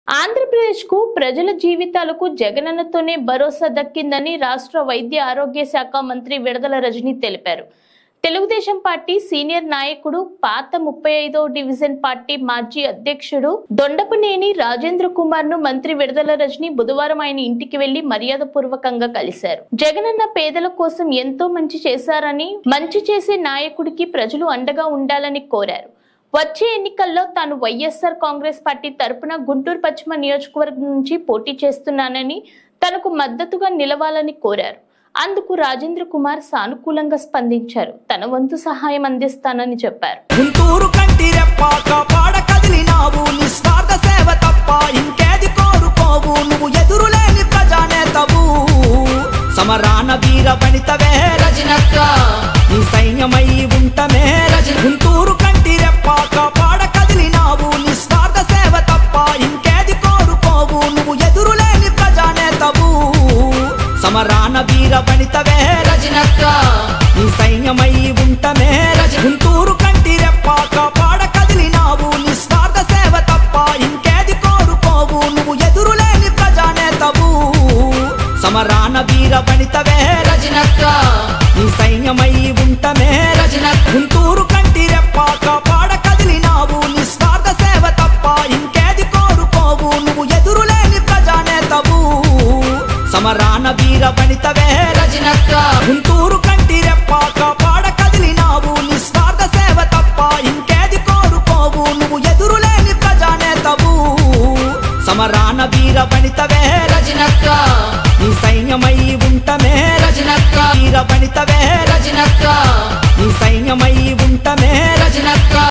ఆంధ్రప్రదేశ్కు ప్రజల జీవితాలకు జగనన్నతోనే భరోసా దక్కిందని రాష్ట్ర వైద్య ఆరోగ్య శాఖ మంత్రి విడదల రజని తెలిపారు తెలుగుదేశం పార్టీ సీనియర్ నాయకుడు పాత ముప్పై ఐదో డివిజన్ పార్టీ మాజీ అధ్యక్షుడు దొండపనేని రాజేంద్ర కుమార్ ను మంత్రి విడదల రజని బుధవారం ఆయన ఇంటికి వెళ్లి మర్యాద పూర్వకంగా కలిశారు జగనన్న పేదల కోసం ఎంతో మంచి చేశారని మంచి చేసే నాయకుడికి ప్రజలు అండగా ఉండాలని కోరారు వచ్చే ఎన్నికల్లో తాను వైఎస్ఆర్ కాంగ్రెస్ పార్టీ తరపున గుంటూరు పశ్చిమ నియోజకవర్గం నుంచి పోటీ చేస్తున్నానని తనకు మద్దతుగా నిలవాలని కోరారు అందుకు రాజేంద్ర కుమార్ సానుకూలంగా స్పందించారు తన వంతు సహాయం అందిస్తానని చెప్పారు గుంటూరు కంటి రెప్ప కాపాడ కదిలినావు నిస్వార్థ సేవ తప్ప ఇంకేది కోరుకోవు నువ్వు ఎదురులేని ప్రజానేతవు సమరాన వీర వనితవే రజనక్క నీ సైన్యమై ఉంటమే రజన గుంటూరు కంటి రెప్ప కాపాడ కదిలినావు నిస్వార్థ సేవ తప్ప ఇంకేది కోరుకోవు నువ్వు ఎదురులేని ప్రజానేతవు సమరాన వీర వనితవే రజనక్క నీ సైన్యమై ఉంటమే రజ గుంటూరు కంటి రెప్ప కాపాడ కదిలినావు నిస్వార్థ సేవ తప్ప ఇంకేది కోరుకోవు నువ్వు ఎదురులేని ప్రజానేతవు సమరాన వీర వనితవే రజనక్క నీ సైన్యమై ఉంటమే రజన గుంటూరు కంటి రెప్ప కాపాడ కదిలినావు నిస్వార్థ సేవ తప్ప ఇంకేది కోరుకోవు నువ్వు ఎదురులేని ప్రజానేతవు సమరాన వీర వనితవే రజనక్క గుంటూరు కంటి రెప్ప కాపాడ కదిలినావు నిస్వార్థ సేవ తప్ప ఇంకేది కోరుకోవు నువ్వు ఎదురులేని ప్రజానేతవు సమరాన వీర వనితవే రజనక్క నీ సైన్యమై ఉంటమే రజనక్క వీర వనితవే రజనక్క నీ సైన్యమై ఉంటమే రజనక్క